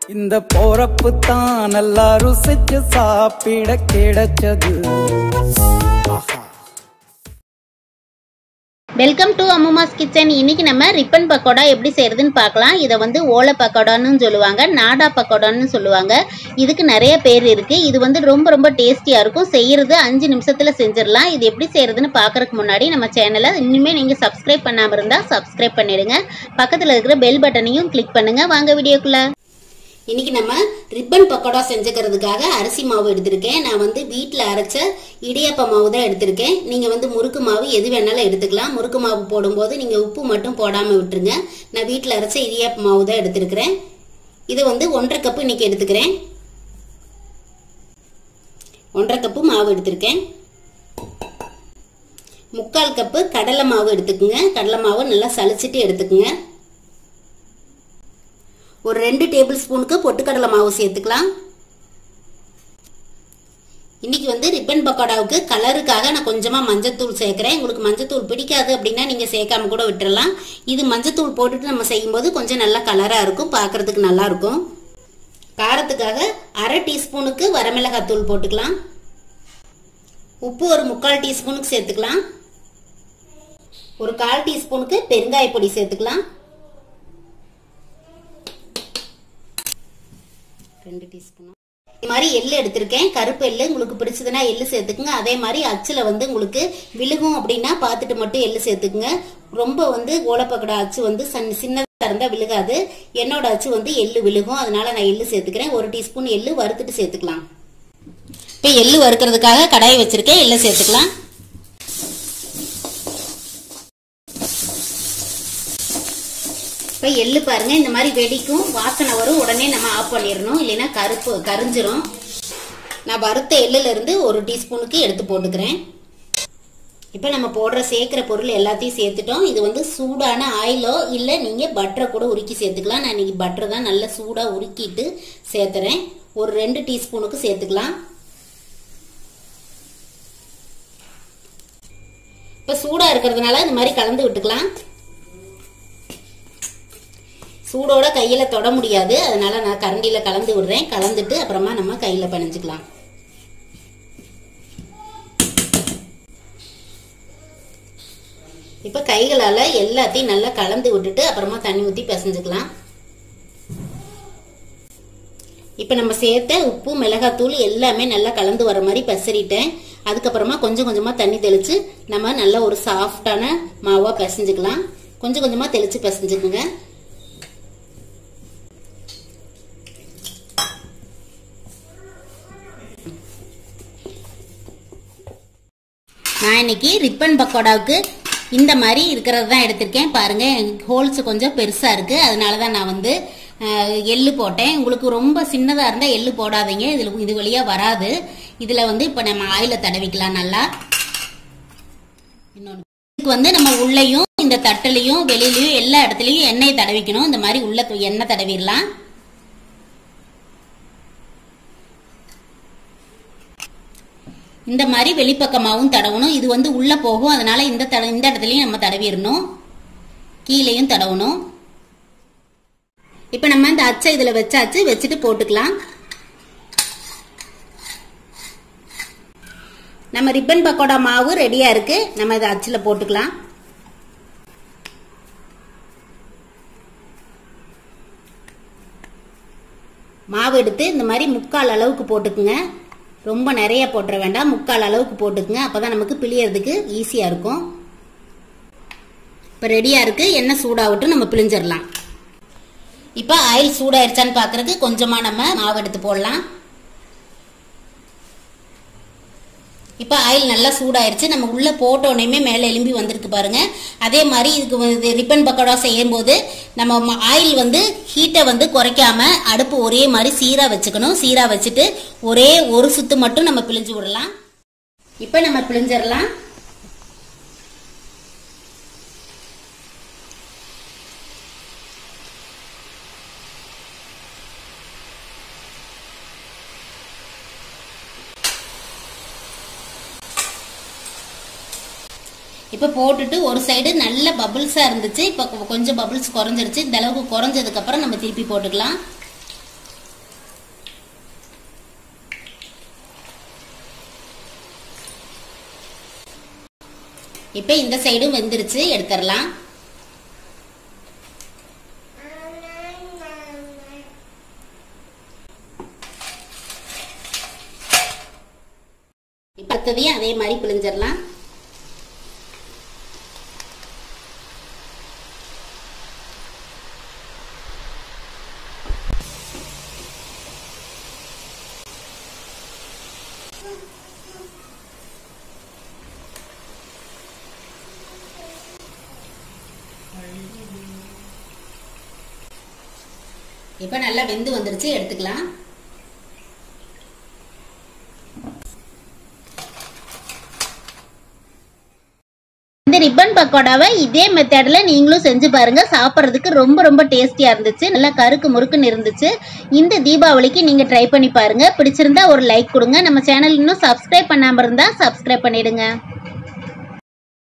இந்த போறப்பு தான் நல்லா ருசிச்சு சாப்பிட கிடைச்சது ஆஹா வெல்கம் டு அம்மாஸ் கிச்சன் இன்னைக்கு நம்ம ரிப்பன் பக்கோடா எப்படி செய்யறதுன்னு பார்க்கலாம் இதை வந்து ஓலை பக்கோடான்னு சொல்லுவாங்க நாடா பக்கோடான்னு சொல்லுவாங்க இதுக்கு நிறைய பேர் இருக்கு இது வந்து ரொம்ப ரொம்ப டேஸ்டியா இருக்கும் செய்யறது அஞ்சு நிமிஷத்துல செஞ்சிடலாம் இது எப்படி செய்யறதுன்னு பார்க்கறதுக்கு முன்னாடி நம்ம சேனலை இனிமே நீங்க சப்ஸ்கிரைப் பண்ணாம இருந்தா சப்ஸ்கிரைப் பண்ணிடுங்க பக்கத்துல இருக்கிற பெல் பட்டனையும் கிளிக் பண்ணுங்க வாங்க வீடியோக்குள்ள இன்னைக்கு நம்ம ரிப்பன் பக்கோடா செஞ்சுக்கிறதுக்காக அரிசி மாவு எடுத்திருக்கேன் நான் வந்து வீட்டில் அரைச்ச இடியாப்ப மாவு தான் எடுத்திருக்கேன் நீங்கள் வந்து முறுக்கு மாவு எது வேணாலும் எடுத்துக்கலாம் முறுக்கு மாவு போடும்போது நீங்கள் உப்பு மட்டும் போடாமல் விட்டுருங்க நான் வீட்டில் அரைச்ச இடியாப்ப மாவு தான் எடுத்திருக்கிறேன் இதை வந்து ஒன்றரை கப்பு இன்னைக்கு எடுத்துக்கிறேன் ஒன்றரை கப்பு மாவு எடுத்திருக்கேன் முக்கால் கப்பு கடலை மாவு எடுத்துக்குங்க கடலை மாவு நல்லா சளிச்சிட்டு எடுத்துக்குங்க ஒரு ரெண்டு டேபிள் ஸ்பூனுக்கு பொட்டுக்கடலை மாவு சேர்த்துக்கலாம் இன்னைக்கு வந்து ரிப்பன் பக்கோடாவுக்கு கலருக்காக நான் கொஞ்சமா மஞ்சத்தூள் சேர்க்கிறேன் உங்களுக்கு மஞ்சத்தூள் பிடிக்காது அப்படின்னா நீங்க சேர்க்காம கூட விட்டுறலாம் இது மஞ்சத்தூள் போட்டுட்டு நம்ம செய்யும்போது கொஞ்சம் நல்லா கலரா இருக்கும் பார்க்கிறதுக்கு நல்லா இருக்கும் காரத்துக்காக அரை டீஸ்பூனுக்கு வரமிளகாய் தூள் போட்டுக்கலாம் உப்பு ஒரு முக்கால் டீஸ்பூனுக்கு சேர்த்துக்கலாம் ஒரு கால் டீஸ்பூனுக்கு பெருங்காய பொடி சேர்த்துக்கலாம் ரெண்டு டீஸ்பூன் இது மாதிரி எள்ளு எடுத்திருக்கேன் கருப்பு எள்ளு உங்களுக்கு பிடிச்சதுன்னா எள்ளு சேர்த்துக்குங்க அதே மாதிரி அச்சுல வந்து உங்களுக்கு விழுகும் அப்படின்னா பார்த்துட்டு மட்டும் எள்ளு சேர்த்துக்குங்க ரொம்ப வந்து ஓலப்பக்கடா அச்சு வந்து சன் சின்னதாக இருந்தால் விழுகாது என்னோட அச்சு வந்து எள்ளு விழுகும் அதனால நான் எள்ளு சேர்த்துக்கிறேன் ஒரு டீஸ்பூன் எள்ளு வறுத்துட்டு சேர்த்துக்கலாம் இப்போ எள்ளு வறுக்கிறதுக்காக கடாயை வச்சிருக்கேன் எள்ளு சேர்த்துக்கலாம் இப்போ எள்ளு பாருங்க இந்த மாதிரி வெடிக்கும் வாசனை வரும் உடனே நம்ம ஆஃப் பண்ணிடணும் இல்லைன்னா கருப்பு கரிஞ்சிரும் நான் வறுத்த எள்ளுல இருந்து ஒரு டீஸ்பூனுக்கு எடுத்து போட்டுக்கிறேன் இப்போ நம்ம போடுற சேர்க்குற பொருள் எல்லாத்தையும் சேர்த்துட்டோம் இது வந்து சூடான ஆயிலோ இல்லை நீங்கள் பட்டரை கூட உருக்கி சேர்த்துக்கலாம் நான் இன்னைக்கு பட்டரை தான் நல்லா சூடாக உருக்கிட்டு சேர்த்துறேன் ஒரு ரெண்டு டீஸ்பூனுக்கு சேர்த்துக்கலாம் இப்போ சூடாக இருக்கிறதுனால இந்த மாதிரி கலந்து விட்டுக்கலாம் சூடோட கையில தொட முடியாது அதனால நான் கரண்டியில கலந்து விடுறேன் கலந்துட்டு அப்புறமா நம்ம கையில பணிஞ்சுக்கலாம் இப்ப கைகளால எல்லாத்தையும் நல்லா கலந்து விட்டுட்டு அப்புறமா தண்ணி ஊத்தி பிசைஞ்சுக்கலாம் இப்ப நம்ம சேர்த்த உப்பு மிளகாத்தூள் எல்லாமே நல்லா கலந்து வர மாதிரி பெசறிட்டேன் அதுக்கப்புறமா கொஞ்சம் கொஞ்சமா தண்ணி தெளிச்சு நம்ம நல்ல ஒரு சாஃப்டான மாவா பிசைஞ்சுக்கலாம் கொஞ்சம் கொஞ்சமா தெளிச்சு பிசைஞ்சுக்குங்க நான் இன்னைக்கு ரிப்பன் பக்கோடாவுக்கு இந்த மாதிரி இருக்கிறது தான் எடுத்திருக்கேன் பாருங்க ஹோல்ஸ் கொஞ்சம் பெருசா இருக்கு அதனால தான் நான் வந்து அஹ், எள்ளு போட்டேன் உங்களுக்கு ரொம்ப சின்னதா இருந்தா எள்ளு போடாதீங்க இதுல இது வழியா வராது இதுல வந்து இப்ப நம்ம ஆயில தடவிக்கலாம் நல்லா இன்னொன்று இதுக்கு வந்து நம்ம உள்ளேயும் இந்த தட்டுலையும் வெளியிலயும் எல்லா இடத்துலயும் எண்ணெய் தடவிக்கணும் இந்த மாதிரி உள்ள எண்ணெய் தடவிடலாம் இந்த மாதிரி வெளிப்பக்கமாவும் தடவணும் இது வந்து உள்ள போகும் அதனால இந்த தட இந்த இடத்துலயும் நம்ம தடவிடணும் கீழேயும் தடவணும் இப்ப நம்ம இந்த அச்சை இதுல வச்சாச்சு வச்சுட்டு போட்டுக்கலாம் நம்ம ரிப்பன் பக்கோடா மாவு ரெடியா இருக்கு நம்ம இதை அச்சுல போட்டுக்கலாம் மாவு எடுத்து இந்த மாதிரி முக்கால் அளவுக்கு போட்டுக்குங்க ரொம்ப நிறைய போட்டுற வேண்டாம் முக்கால் அளவுக்கு போட்டுக்குங்க அப்பதான் நமக்கு பிழியறதுக்கு ஈஸியா இருக்கும் இப்போ ரெடியா இருக்கு எண்ணெய் சூடாகட்டும் நம்ம பிழிஞ்சிடலாம் இப்போ ஆயில் சூடாயிருச்சான்னு பார்க்கறதுக்கு கொஞ்சமா நம்ம மாவு எடுத்து போடலாம் இப்போ ஆயில் நல்லா சூடாயிருச்சு நம்ம உள்ள போட்டோடனே மேலே எலும்பி வந்திருக்கு பாருங்க அதே மாதிரி இதுக்கு வந்து ரிப்பன் பக்கோடா செய்யும் போது நம்ம ம- ஆயில் வந்து ஹீட்டை வந்து குறைக்காம அடுப்பு ஒரே மாதிரி சீரா வச்சுக்கணும் சீரா வச்சுட்டு ஒரே ஒரு சுத்து மட்டும் நம்ம பிழிஞ்சு விடலாம் இப்போ நம்ம பிழிஞ்சிடலாம் இப்போ போட்டுட்டு ஒரு சைடு நல்ல பபிள்ஸாக இருந்துச்சு இப்போ கொஞ்சம் பபிள்ஸ் குறைஞ்சிருச்சு இந்த அளவுக்கு குறைஞ்சதுக்கு அப்புறம் நம்ம திருப்பி போட்டுக்கலாம் இப்போ இந்த சைடும் வெந்துருச்சு எடுத்துடலாம் இப்போ அடுத்ததையும் அதே மாதிரி பிழிஞ்சிடலாம் இப்போ நல்லா வெந்து வந்துருச்சு எடுத்துக்கலாம் இந்த ரிப்பன் பக்கோடாவை இதே மெத்தடில் நீங்களும் செஞ்சு பாருங்க சாப்பிட்றதுக்கு ரொம்ப ரொம்ப டேஸ்டியாக இருந்துச்சு நல்லா கருக்கு முறுக்குன்னு இருந்துச்சு இந்த தீபாவளிக்கு நீங்கள் ட்ரை பண்ணி பாருங்க பிடிச்சிருந்தா ஒரு லைக் கொடுங்க நம்ம சேனல் இன்னும் சப்ஸ்கிரைப் பண்ணாமல் இருந்தால் சப்ஸ்கிரைப் பண்ணிடுங்க